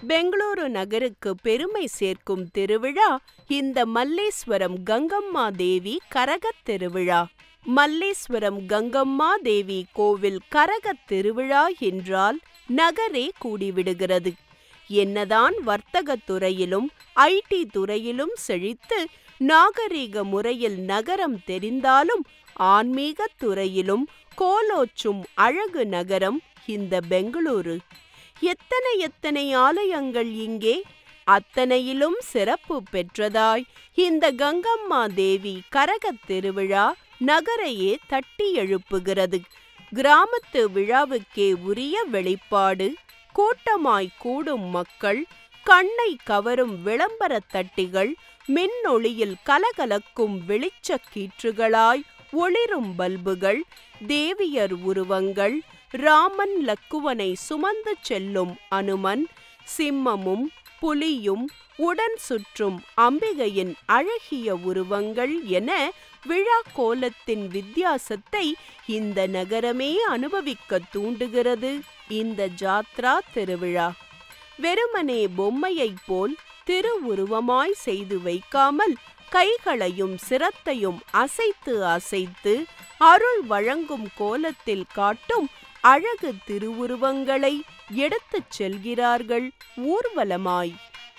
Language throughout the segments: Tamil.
பெங்களூரு நகருக்கு பெருமை சேர்க்கும் திருவிழா இந்த மல்லேஸ்வரம் கங்கம்மா தேவி கரகத் திருவிழா மல்லேஸ்வரம் கங்கம்மா தேவி கோவில் கரகத் திருவிழா என்றால் நகரே கூடிவிடுகிறது என்னதான் வர்த்தகத் துறையிலும் ஐடி துறையிலும் செழித்து நாகரீக முறையில் நகரம் தெரிந்தாலும் ஆன்மீகத் துறையிலும் கோலோச்சும் அழகு நகரம் இந்த பெங்களூரு எத்தனை எத்தனை ஆலயங்கள் இங்கே அத்தனையிலும் சிறப்பு பெற்றதாய் இந்த கங்கம்மா தேவி கரகத் திருவிழா நகரையே தட்டி எழுப்புகிறது கிராமத்து விழாவுக்கே உரிய வெளிப்பாடு கூட்டமாய் கூடும் மக்கள் கண்ணை கவரும் விளம்பரத் தட்டிகள் மின்னொளியில் கலகலக்கும் வெளிச்சக் கீற்றுகளாய் ஒளிரும் பல்புகள் தேவியர் உருவங்கள் ராமன் லக்குவனை சுமந்து செல்லும் அனுமன் சிம்மமும் புலியும் உடன் சுற்றும் அம்பிகையின் அழகிய உருவங்கள் என விழா கோலத்தின் வித்தியாசத்தை இந்த நகரமே அனுபவிக்க தூண்டுகிறது இந்த ஜாத்ரா திருவிழா வெறுமனே பொம்மையைப் போல் திருவுருவமாய் செய்து வைக்காமல் கைகளையும் சிரத்தையும் அசைத்து அசைத்து அருள் வழங்கும் கோலத்தில் காட்டும் அழகு திருவுருவங்களை எடுத்துச் செல்கிறார்கள் ஊர்வலமாய்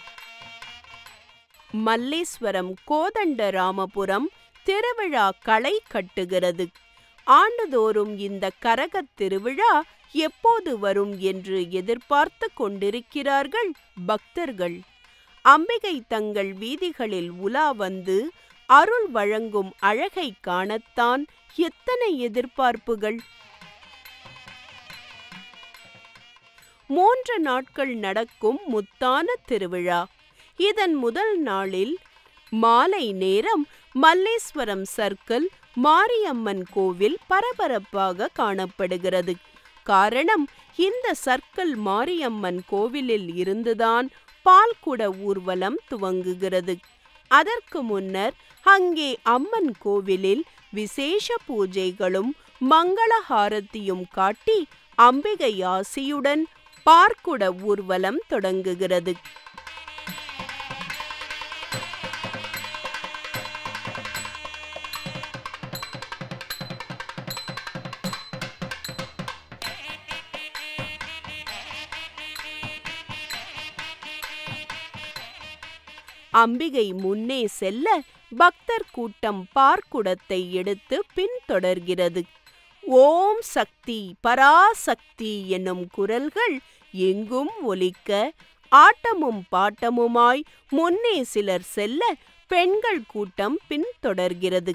மல்லேஸ்வரம் கோதண்டராமபுரம் திருவிழா களை கட்டுகிறது ஆண்டுதோறும் இந்த கரகத் திருவிழா எப்போது வரும் என்று எதிர்பார்த்து கொண்டிருக்கிறார்கள் பக்தர்கள் அம்பிகை தங்கள் வீதிகளில் உலா வந்து அருள் வழங்கும் அழகை காணத்தான் எத்தனை எதிர்பார்ப்புகள் மூன்று நாட்கள் நடக்கும் முத்தான திருவிழா இதன் முதல் நாளில் மாலை நேரம் மல்லேஸ்வரம் சர்க்கிள் மாரியம்மன் கோவில் பரபரப்பாக காணப்படுகிறது காரணம் இந்த சர்க்கிள் மாரியம்மன் கோவிலில் இருந்துதான் பால்குட ஊர்வலம் துவங்குகிறது அதற்கு முன்னர் அங்கே அம்மன் கோவிலில் விசேஷ பூஜைகளும் மங்களஹாரத்தியும் காட்டி அம்பிகை ஆசியுடன் பார்க்குட ஊர்வலம் தொடங்குகிறது அம்பிகை முன்னே செல்ல பக்தர் கூட்டம் பார்க்குடத்தை எடுத்து பின்தொடர்கிறது ஓம் சக்தி பராசக்தி என்னும் குரல்கள் எங்கும் ஒலிக்க ஆட்டமும் பாட்டமுமாய் முன்னே சிலர் செல்ல பெண்கள் கூட்டம் பின்தொடர்கிறது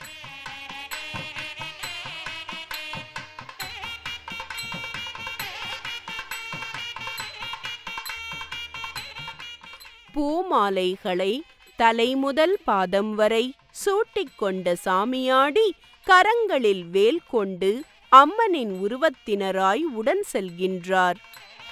பூமாலைகளை தலைமுதல் பாதம் வரை சூட்டிக்கொண்ட சாமியாடி கரங்களில் வேல் கொண்டு அம்மனின் உருவத்தினராய் உடன் செல்கின்றார்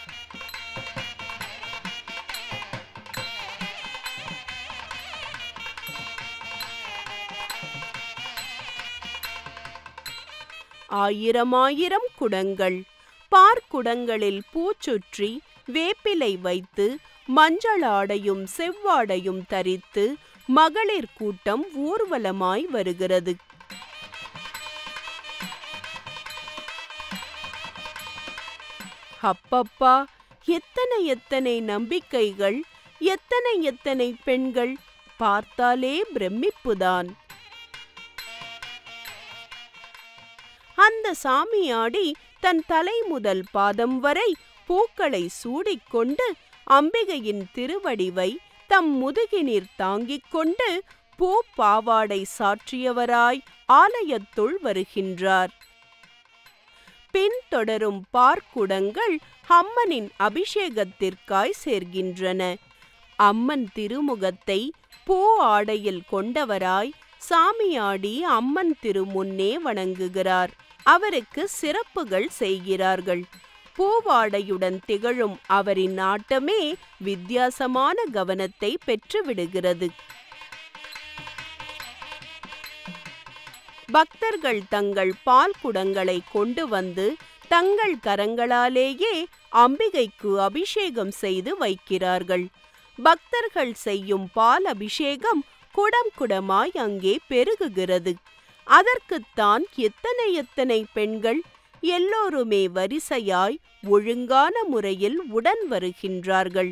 ஆயிரமாயிரம் குடங்கள் பார்க்குடங்களில் பூச்சுற்றி வேப்பிலை வைத்து மஞ்சளாடையும் செவ்வாடையும் தரித்து மகளிர் கூட்டம் ஊர்வலமாய் வருகிறது அப்பப்பா எத்தனை எத்தனை நம்பிக்கைகள் எத்தனை எத்தனை பெண்கள் பார்த்தாலே பிரமிப்புதான் அந்த சாமியாடி தன் தலை முதல் பாதம் வரை பூக்களை சூடிக்கொண்டு அம்பிகையின் திருவடிவை தம் முதுகினில் தாங்கிக் கொண்டு பூ பாவாடை சாற்றியவராய் ஆலயத்துள் வருகின்றார் பின்தொடரும் பார்க்குடங்கள் அம்மனின் அபிஷேகத்திற்காய் சேர்கின்றன அம்மன் திருமுகத்தை பூ ஆடையில் கொண்டவராய் சாமியாடி அம்மன் திருமுன்னே வணங்குகிறார் அவருக்கு சிறப்புகள் செய்கிறார்கள் பூவாடையுடன் திகழும் அவரின் ஆட்டமே வித்தியாசமான கவனத்தை பெற்றுவிடுகிறது பக்தர்கள் தங்கள் பால் குடங்களை கொண்டு வந்து தங்கள் கரங்களாலேயே அம்பிகைக்கு அபிஷேகம் செய்து வைக்கிறார்கள் பக்தர்கள் செய்யும் பால் அபிஷேகம் குடம் குடமாய் அங்கே பெருகுகிறது அதற்குத்தான் எத்தனை எத்தனை பெண்கள் எல்லோருமே வரிசையாய் ஒழுங்கான முறையில் உடன் வருகின்றார்கள்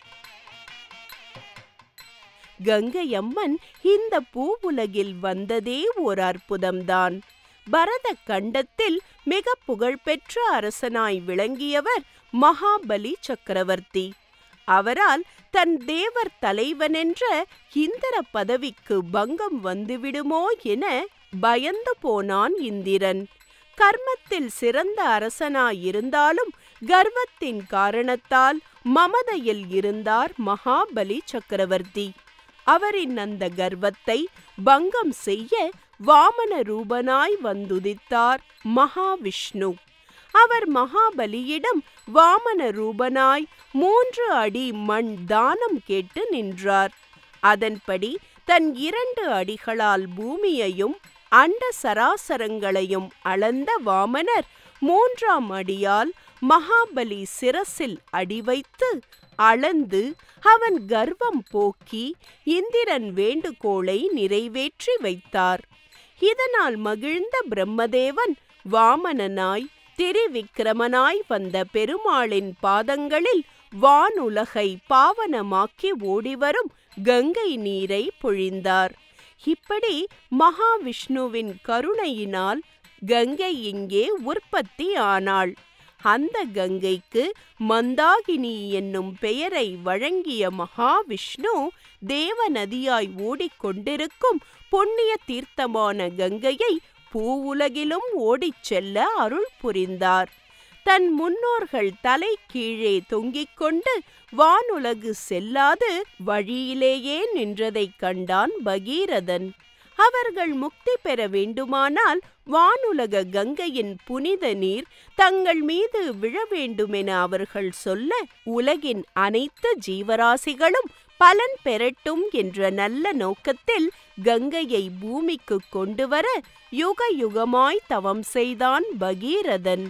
கங்கையம்மன் இந்த பூவுலகில் வந்ததே ஓர் அற்புதம்தான் பரத கண்டத்தில் மிக புகழ்பெற்ற அரசனாய் விளங்கியவர் மகாபலி சக்கரவர்த்தி அவரால் தன் தேவர் தலைவனென்ற இந்திர பதவிக்கு பங்கம் வந்துவிடுமோ என பயந்து போனான் இந்திரன் கர்மத்தில் சிறந்த அரசனாயிருந்தாலும் கர்வத்தின் காரணத்தால் மமதையில் இருந்தார் மகாபலி சக்கரவர்த்தி அவரின் அந்த கர்வத்தை பங்கம் செய்ய வாமன ரூபனாய் வந்துதித்தார் மகாவிஷ்ணு அவர் மகாபலியிடம் வாமன ரூபனாய் மூன்று அடி மண் தானம் கேட்டு நின்றார் அதன்படி தன் இரண்டு அடிகளால் பூமியையும் அண்ட சராசரங்களையும் அளந்த வாமனர் மூன்றாம் அடியால் மகாபலி சிரசில் அடி வைத்து அளந்து அவன் கர்வம் போக்கி இந்திரன் வேண்டுகோளை நிறைவேற்றி வைத்தார் இதனால் மகிழ்ந்த பிரம்மதேவன் வாமனனாய் திரிவிக்கிரமனாய் வந்த பெருமாளின் பாதங்களில் வானுலகை பாவனமாக்கி ஓடிவரும் கங்கை நீரை பொழிந்தார் இப்படி மகாவிஷ்ணுவின் கருணையினால் கங்கை இங்கே உற்பத்தி ஆனாள் அந்த கங்கைக்கு மந்தாகினி என்னும் பெயரை வழங்கிய மகாவிஷ்ணு தேவநதியாய் ஓடிக்கொண்டிருக்கும் புண்ணிய தீர்த்தமான கங்கையை பூவுலகிலும் ஓடிச் செல்ல அருள் புரிந்தார் தன் முன்னோர்கள் தலை கீழே தொங்கிக் கொண்டு வானுலகு செல்லாது வழியிலேயே நின்றதைக் கண்டான் பகீரதன் அவர்கள் முக்தி பெற வேண்டுமானால் வானுலக கங்கையின் புனித நீர் தங்கள் மீது விழ வேண்டுமென அவர்கள் சொல்ல உலகின் அனைத்து ஜீவராசிகளும் பலன் பெறட்டும் என்ற நல்ல நோக்கத்தில் கங்கையை பூமிக்கு கொண்டு வர யுக யுகமாய் தவம் செய்தான் பகீரதன்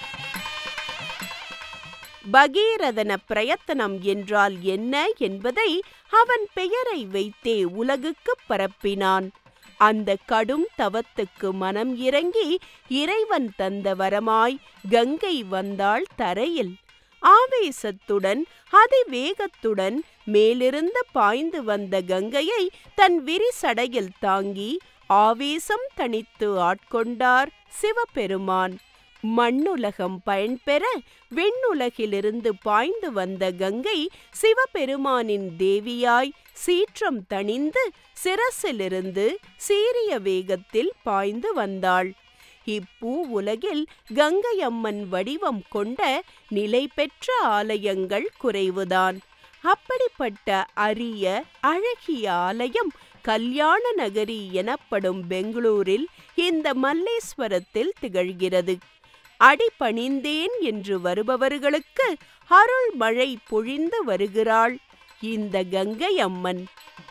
பகீரதன பிரயத்தனம் என்றால் என்ன என்பதை அவன் பெயரை வைத்தே உலகுக்கு பரப்பினான் அந்த கடும் தவத்துக்கு மனம் இறங்கி இறைவன் தந்த வரமாய் கங்கை வந்தாள் தரையில் ஆவேசத்துடன் அதிவேகத்துடன் மேலிருந்து பாய்ந்து வந்த கங்கையை தன் விரிசடையில் தாங்கி ஆவேசம் தணித்து ஆட்கொண்டார் சிவபெருமான் மண்ணுலகம் பயன்பெற விண்ணுலகிலிருந்து பாய்ந்து வந்த கங்கை சிவபெருமானின் தேவியாய் சீற்றம் தணிந்து சிரசிலிருந்து சீரிய வேகத்தில் பாய்ந்து வந்தாள் இப்பூ உலகில் கங்கையம்மன் வடிவம் கொண்ட நிலை பெற்ற ஆலயங்கள் குறைவுதான் அப்படிப்பட்ட அரிய அழகிய ஆலயம் கல்யாண நகரி எனப்படும் பெங்களூரில் இந்த மல்லேஸ்வரத்தில் திகழ்கிறது அடிபணிந்தேன் என்று வருபவர்களுக்கு அருள் மழை பொழிந்து வருகிறாள் இந்த கங்கை அம்மன்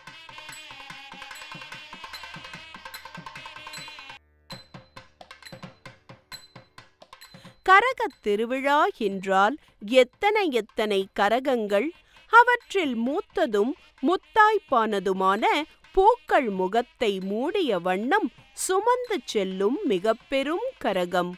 கரகத் திருவிழா என்றால் எத்தனை எத்தனை கரகங்கள் அவற்றில் மூத்ததும் முத்தாய்ப்பானதுமான பூக்கள் முகத்தை மூடிய வண்ணம் சுமந்து செல்லும் மிக பெரும் கரகம்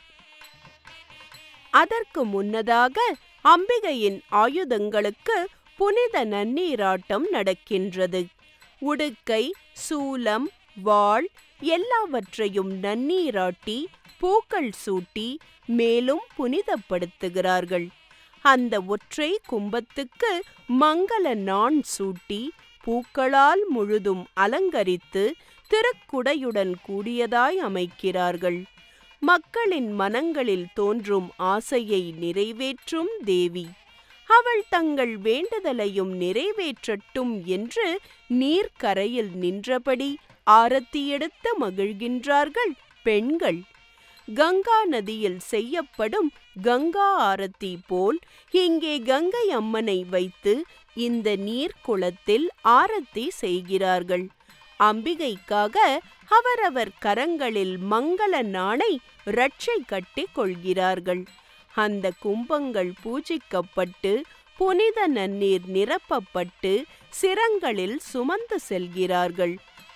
அதற்கு முன்னதாக அம்பிகையின் ஆயுதங்களுக்கு புனித நன்னீராட்டம் நடக்கின்றது உடுக்கை சூலம் வாள் எல்லாவற்றையும் நன்னீராட்டி பூக்கள் சூட்டி மேலும் புனிதப்படுத்துகிறார்கள் அந்த ஒற்றை கும்பத்துக்கு மங்கள நாண் சூட்டி பூக்களால் முழுதும் அலங்கரித்து திருக்குடையுடன் கூடியதாய் அமைக்கிறார்கள் மக்களின் மனங்களில் தோன்றும் ஆசையை நிறைவேற்றும் தேவி அவள் தங்கள் வேண்டுதலையும் நிறைவேற்றட்டும் என்று நீர்க்கரையில் நின்றபடி ஆரத்தி எடுத்து மகிழ்கின்றார்கள் பெண்கள் கங்கா நதியில் செய்யப்படும் கங்கா ஆரத்தி போல் இங்கே கங்கை அம்மனை வைத்து இந்த நீர்க்குளத்தில் ஆரத்தி செய்கிறார்கள் அம்பிகைக்காக அவரவர் கரங்களில் மங்கள நாணை ரட்சை கட்டி கொள்கிறார்கள் அந்த கும்பங்கள் பூஜிக்கப்பட்டு புனித நன்னீர் நிரப்பப்பட்டு சிரங்களில் சுமந்து செல்கிறார்கள்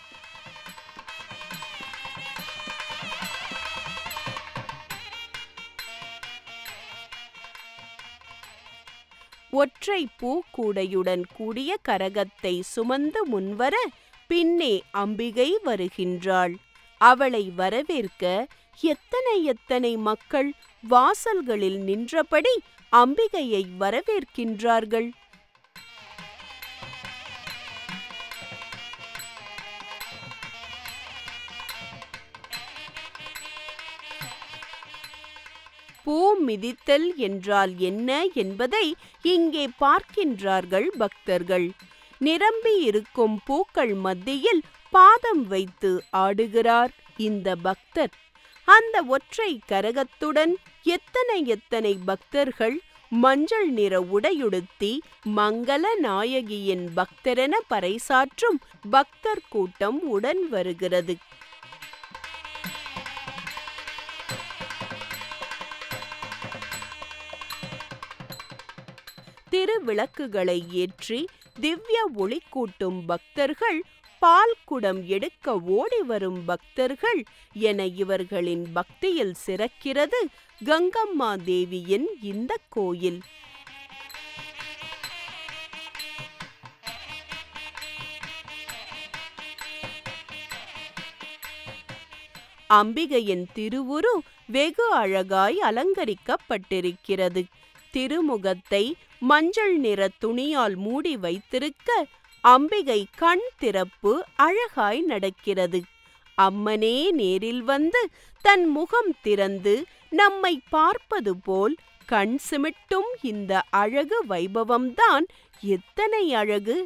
ஒற்றை பூக்கூடையுடன் கூடிய கரகத்தை சுமந்து முன்வர பின்னே அம்பிகை வருகின்றாள் அவளை வரவேற்க எத்தனை எத்தனை மக்கள் வாசல்களில் நின்றபடி அம்பிகையை வரவேற்கின்றார்கள் பூ மிதித்தல் என்றால் என்ன என்பதை இங்கே பார்க்கின்றார்கள் பக்தர்கள் நிரம்பி இருக்கும் பூக்கள் மத்தியில் பாதம் வைத்து ஆடுகிறார் இந்த பக்தர் அந்த ஒற்றை கரகத்துடன் எத்தனை எத்தனை பக்தர்கள் மஞ்சள் நிற உடையுடுத்தி மங்கள நாயகியின் பக்தரென பறைசாற்றும் பக்தர் கூட்டம் உடன் வருகிறது திருவிளக்குகளை ஏற்றி திவ்ய ஒளி கூட்டும் பக்தர்கள் பால் குடம் எடுக்க ஓடி வரும் பக்தர்கள் என இவர்களின் பக்தியில் சிறக்கிறது கங்கம்மா தேவியின் இந்த கோயில் அம்பிகையின் திருவுரு வெகு அழகாய் அலங்கரிக்கப்பட்டிருக்கிறது திருமுகத்தை மஞ்சள் நிற துணியால் மூடி வைத்திருக்க அம்பிகை கண் திறப்பு அழகாய் நடக்கிறது அம்மனே நேரில் வந்து தன் முகம் திறந்து நம்மை பார்ப்பது போல் கண் சிமிட்டும் இந்த அழகு வைபவம்தான் எத்தனை அழகு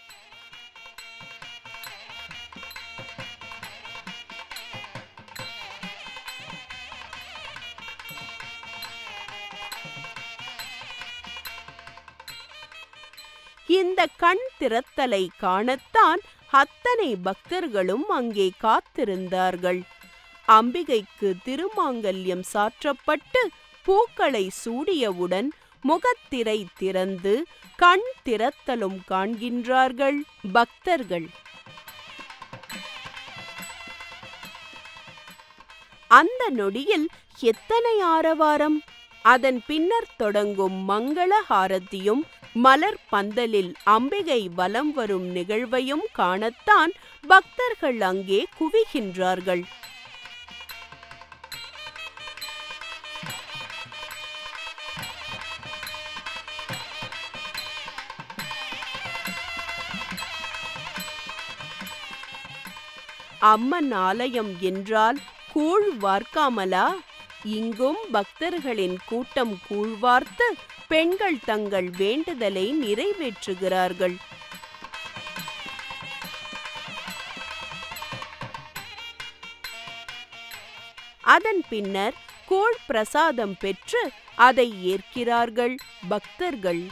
இந்த கண் திறத்தலை காணத்தான் அத்தனை பக்தர்களும் அங்கே காத்திருந்தார்கள் அம்பிகைக்கு திருமாங்கல்யம் சாற்றப்பட்டு பூக்களை சூடியவுடன் முகத்திரை திறந்து கண் திறத்தலும் காண்கின்றார்கள் பக்தர்கள் அந்த நொடியில் எத்தனை ஆரவாரம் அதன் பின்னர் தொடங்கும் மங்கள ஹாரத்தியும் மலர் பந்தலில் அம்பிகை வலம் வரும் நிகழ்வையும் காணத்தான் பக்தர்கள் அங்கே குவிகின்றார்கள் அம்மன் ஆலயம் என்றால் கூழ் வார்க்காமலா இங்கும் பக்தர்களின் கூட்டம் கூழ்வார்த்து பெண்கள் தங்கள் வேண்டுதலை நிறைவேற்றுகிறார்கள் அதன் பின்னர் கூழ் பிரசாதம் பெற்று அதை ஏற்கிறார்கள் பக்தர்கள்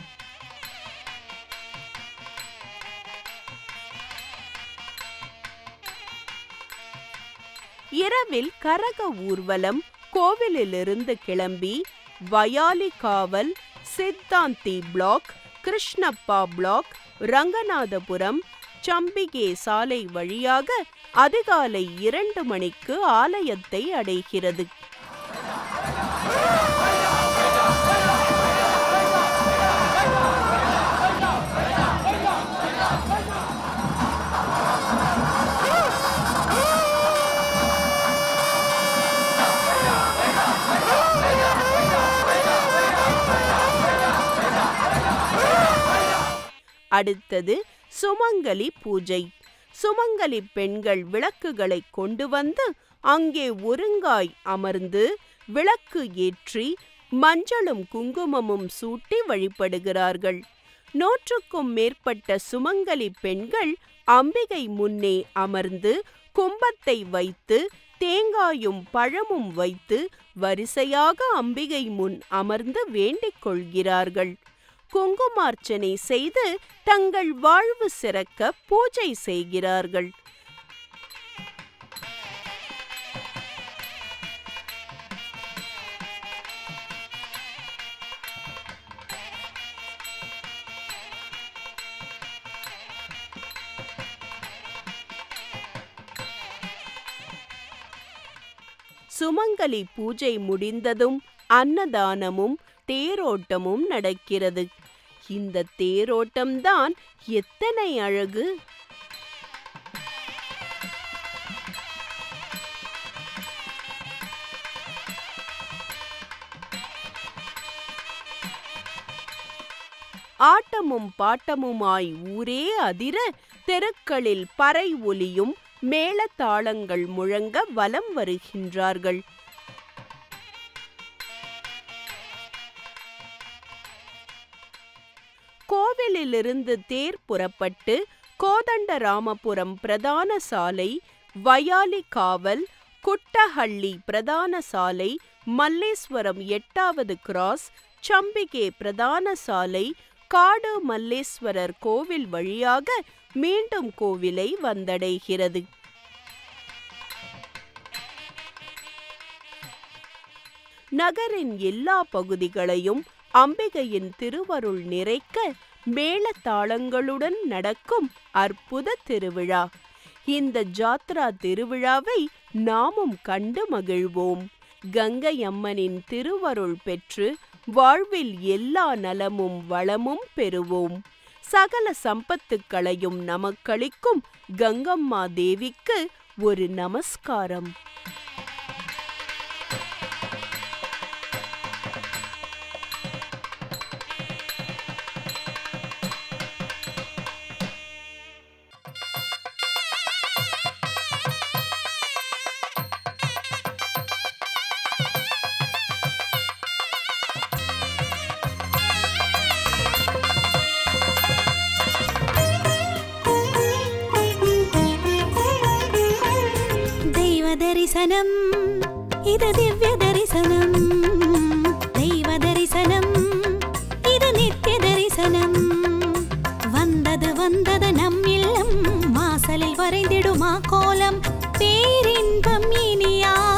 இரவில் கரக ஊர்வலம் கோவிலிலிருந்து கிளம்பி Vyalikaval Siddhanti block Krishnappa block Ranganathapuram Sampige சாலை வழியாக அதிகாலை இரண்டு மணிக்கு ஆலயத்தை அடைகிறது அடுத்தது சுமங்கலி பூஜை சுமங்கலி பெண்கள் விளக்குகளை கொண்டு வந்து அங்கே ஒருங்காய் அமர்ந்து விளக்கு ஏற்றி மஞ்சளும் குங்குமமும் சூட்டி வழிபடுகிறார்கள் நூற்றுக்கும் மேற்பட்ட சுமங்கலி பெண்கள் அம்பிகை முன்னே அமர்ந்து கும்பத்தை வைத்து தேங்காயும் பழமும் வைத்து வரிசையாக அம்பிகை முன் அமர்ந்து வேண்டிக் கொள்கிறார்கள் குங்குமார்ச்சனை செய்து தங்கள் வாழ்வு சிறக்க பூஜை செய்கிறார்கள் சுமங்கலி பூஜை முடிந்ததும் அன்னதானமும் தேரோட்டமும் நடக்கிறது இந்த தேரோட்டம்தான் எத்தனை அழகு ஆட்டமும் பாட்டமுமாய் ஊரே அதிர தெருக்களில் பறை ஒலியும் மேளதாளங்கள் முழங்க வலம் வருகின்றார்கள் கோவிலிலிருந்து தேர் புறப்பட்டு கோதண்டராமபுரம் பிரதான சாலை வயாலி காவல் குட்டஹள்ளி பிரதான சாலை மல்லேஸ்வரம் எட்டாவது கிராஸ் சம்பிகே பிரதான சாலை காடு மல்லேஸ்வரர் கோவில் வழியாக மீண்டும் கோவிலை வந்தடைகிறது நகரின் எல்லா பகுதிகளையும் அம்பிகையின் திருவருள் நிறைக்க மேளதாளங்களுடன் நடக்கும் அற்புத திருவிழா இந்த ஜாத்ரா திருவிழாவை நாமும் கண்டு மகிழ்வோம் கங்கை அம்மனின் திருவருள் பெற்று வாழ்வில் எல்லா நலமும் வளமும் பெறுவோம் சகல சம்பத்துக்களையும் நமக்களிக்கும் கங்கம்மா தேவிக்கு ஒரு நமஸ்காரம் ദൈവ ദർശനം ഇത് ദിവ്യ ദർശനം ദൈവ ദർശനം ഇത് നിത്യ ദർശനം വന്നത് വന്നത് നമ്മില്ലം വാസലിൽ വரைந்திடுமா கோலம் பேரின்பம் இனியா